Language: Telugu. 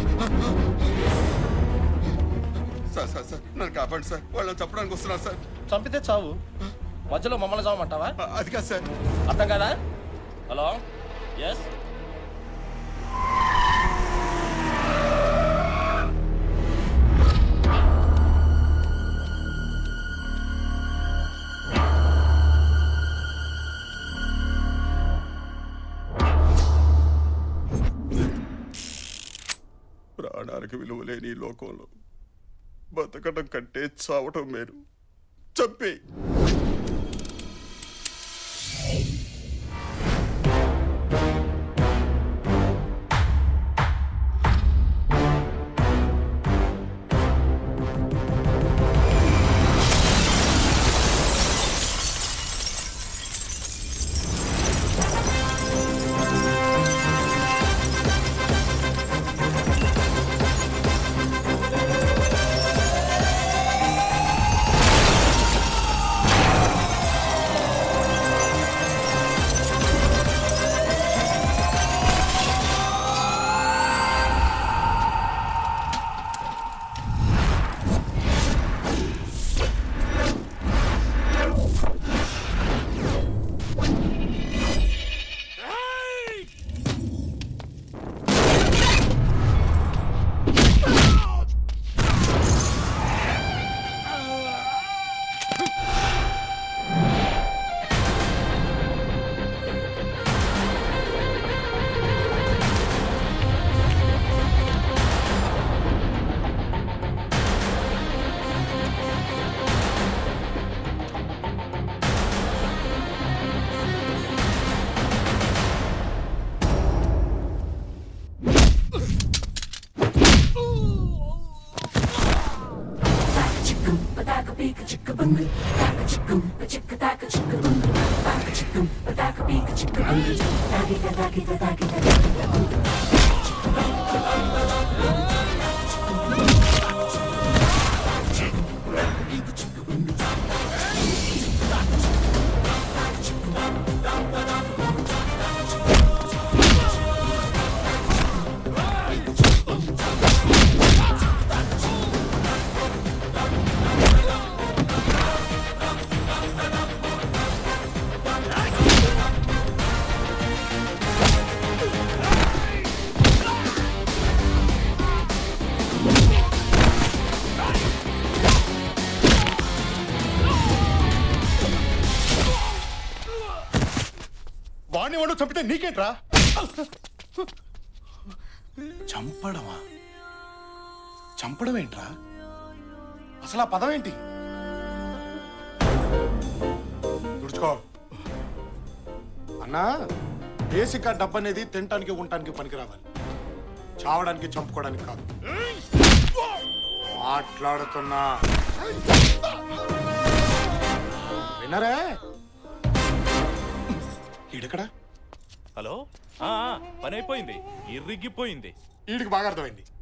సార్ సార్ సార్ నన్ను కాపాడండి సార్ వాళ్ళని చెప్పడానికి వస్తున్నారు సార్ చంపితే చావు మధ్యలో మమ్మల్ని చావమంటావా అ- అది కాదు సార్ అర్థం కదా హలో ఎస్ ప్రాణానికి విలువ లేని ఈ లోకంలో బతకడం కంటే చావటం మేలు చంపి వాడిని వాడు చంపితే నీకేంట్రా చంపడమా చంపడం ఏంట్రా అసలు ఆ పదం ఏంటి తుడుచుకో అన్నా బేసిక్ ఆ డబ్బు అనేది తినటానికి ఉండటానికి పనికి రావాలి చావడానికి చంపుకోవడానికి కాదు మాట్లాడుతున్నా వినరే ఈడెక్కడా హలో ఆ, ఆ, పని అయిపోయింది ఇరిగిపోయింది వీడికి బాగా అర్థమైంది